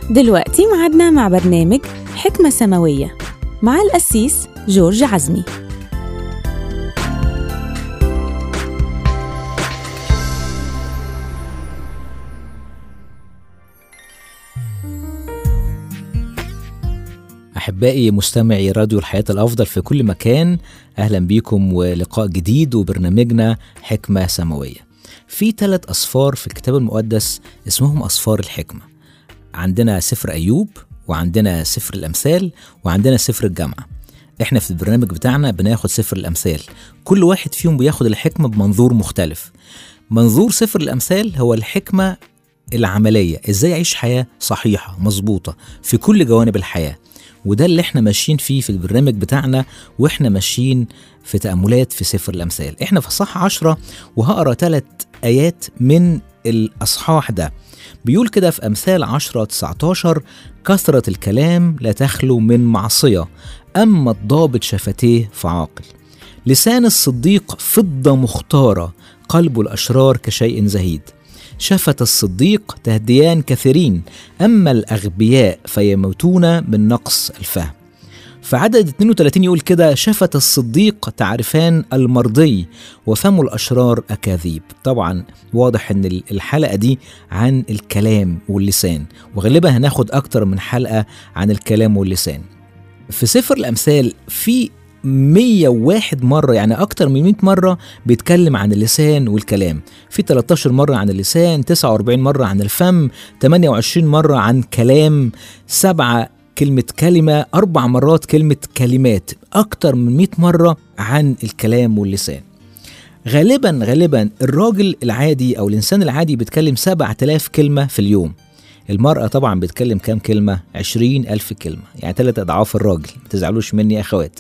دلوقتي معادنا مع برنامج حكمة سماوية مع القسيس جورج عزمي أحبائي مستمعي راديو الحياة الأفضل في كل مكان أهلا بيكم ولقاء جديد وبرنامجنا حكمة سماوية في ثلاث أصفار في الكتاب المقدس اسمهم أصفار الحكمة عندنا سفر أيوب وعندنا سفر الأمثال وعندنا سفر الجامعة احنا في البرنامج بتاعنا بناخد سفر الأمثال كل واحد فيهم بياخد الحكمة بمنظور مختلف منظور سفر الأمثال هو الحكمة العملية ازاي اعيش حياة صحيحة مظبوطة في كل جوانب الحياة وده اللي احنا ماشيين فيه في البرنامج بتاعنا واحنا ماشيين في تأملات في سفر الأمثال احنا في صح عشرة وهقرا ثلاث آيات من الأصحاح ده بيقول كده في أمثال عشرة 19 كثرة الكلام لا تخلو من معصية أما الضابط شفتيه فعاقل لسان الصديق فضة مختارة قلب الأشرار كشيء زهيد شفة الصديق تهديان كثيرين أما الأغبياء فيموتون من نقص الفهم فعدد 32 يقول كده شفة الصديق تعرفان المرضي وفم الأشرار أكاذيب طبعا واضح أن الحلقة دي عن الكلام واللسان وغالبا هناخد أكتر من حلقة عن الكلام واللسان في سفر الأمثال في 101 مرة يعني أكتر من 100 مرة بيتكلم عن اللسان والكلام في 13 مرة عن اللسان 49 مرة عن الفم 28 مرة عن كلام سبعة كلمة كلمة أربع مرات كلمة كلمات أكتر من 100 مرة عن الكلام واللسان غالبا غالبا الراجل العادي أو الإنسان العادي بيتكلم 7000 كلمة في اليوم المرأة طبعا بتكلم كام كلمة؟ عشرين ألف كلمة يعني ثلاث أضعاف الراجل ما تزعلوش مني يا أخوات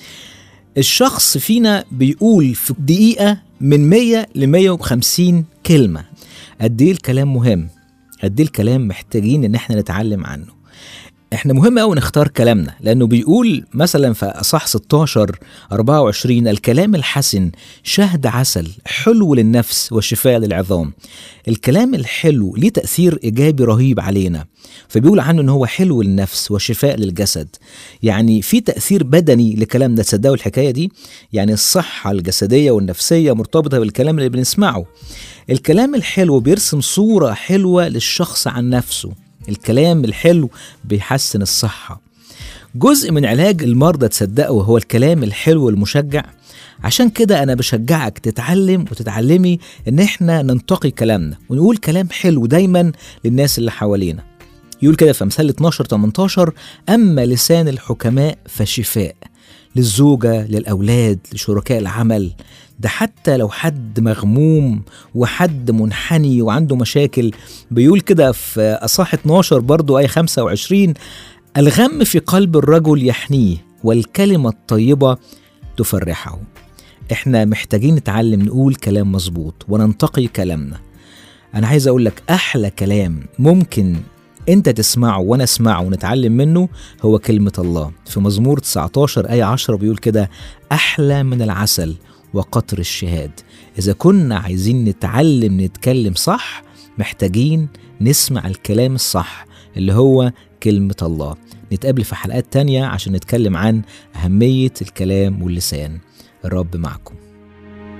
الشخص فينا بيقول في دقيقة من 100 ل 150 كلمة قد إيه الكلام مهم قد إيه الكلام محتاجين إن إحنا نتعلم عنه احنا مهم قوي نختار كلامنا لانه بيقول مثلا في اصح 16 24 الكلام الحسن شهد عسل حلو للنفس وشفاء للعظام الكلام الحلو ليه تاثير ايجابي رهيب علينا فبيقول عنه ان هو حلو للنفس وشفاء للجسد يعني في تاثير بدني لكلامنا تصدقوا الحكايه دي يعني الصحه الجسديه والنفسيه مرتبطه بالكلام اللي بنسمعه الكلام الحلو بيرسم صوره حلوه للشخص عن نفسه الكلام الحلو بيحسن الصحة جزء من علاج المرضى تصدقوا هو الكلام الحلو المشجع عشان كده أنا بشجعك تتعلم وتتعلمي إن إحنا ننتقي كلامنا ونقول كلام حلو دايما للناس اللي حوالينا يقول كده في أمثال 12 18 أما لسان الحكماء فشفاء للزوجة للأولاد لشركاء العمل ده حتى لو حد مغموم وحد منحني وعنده مشاكل بيقول كده في أصح 12 برضو آية 25 الغم في قلب الرجل يحنيه والكلمة الطيبة تفرحه احنا محتاجين نتعلم نقول كلام مظبوط وننتقي كلامنا انا عايز اقول لك احلى كلام ممكن انت تسمعه وانا اسمعه ونتعلم منه هو كلمة الله في مزمور 19 آية 10 بيقول كده أحلى من العسل وقطر الشهاد إذا كنا عايزين نتعلم نتكلم صح محتاجين نسمع الكلام الصح اللي هو كلمة الله نتقابل في حلقات تانية عشان نتكلم عن أهمية الكلام واللسان الرب معكم